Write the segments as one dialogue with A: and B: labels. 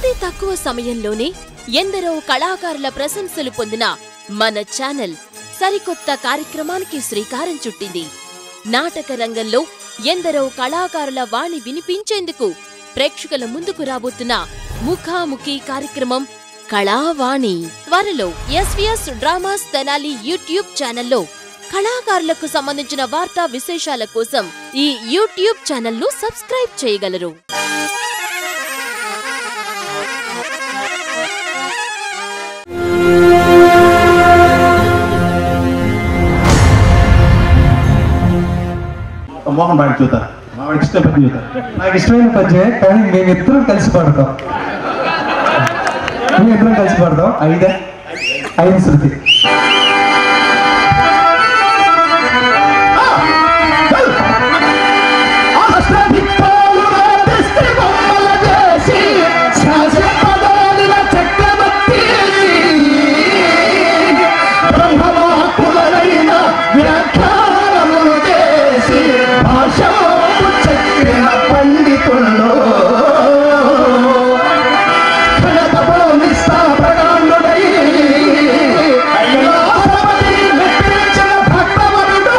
A: అతి తక్కువ సమయంలోనే ఎందరో కళాకారుల ప్రశంసలు పొందిన మన ఛానల్ సరికొత్త కార్యక్రమానికి శ్రీకారం చుట్టింది నాటక రంగంలో ఎందరో కళాకారుల వాణి వినిపించేందుకు ప్రేక్షకుల ముందుకు రాబోతున్న ముఖాముఖి కార్యక్రమం కళావాణి త్వరలో ఎస్వీఎస్ డ్రామాస్ తెనాలి యూట్యూబ్ ఛానల్లో కళాకారులకు సంబంధించిన వార్తా విశేషాల కోసం ఈ యూట్యూబ్ ఛానల్ను సబ్స్క్రైబ్ చేయగలరు
B: మోహన్ బాగా చూతారు మా వాడికి ఇష్టం పెద్ద చూతారు
C: నాకు ఇష్టమైన పద్యమే కానీ మేమిద్దరం కలిసి పాడతాం మేమిద్దరం కలిసి పాడతాం ఐదే ఐదు శృతి
D: పండితుల్లో ప్రగాండుడై మెప్పించిన భక్తవరుడు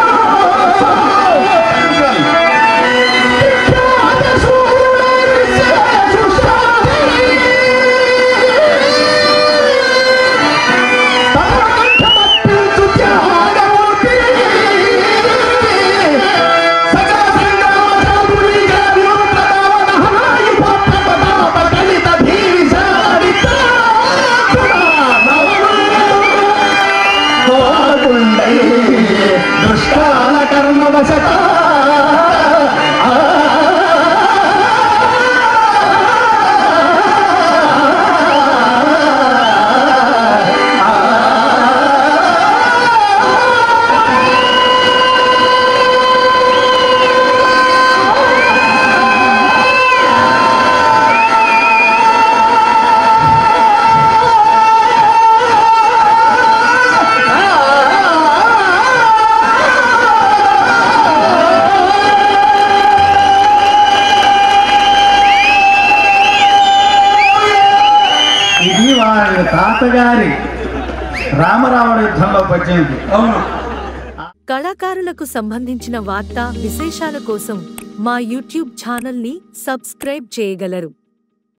D: దుష్కాల కర్మవశత
B: ఇది వాళ్ళ తాతగారి రామరావణ యుద్ధంలో పద్యం ఇది.
C: అవును
E: కళాకారులకు సంబంధించిన వార్తా విశేషాల కోసం మా యూట్యూబ్ ఛానల్ని సబ్స్క్రైబ్ చేయగలరు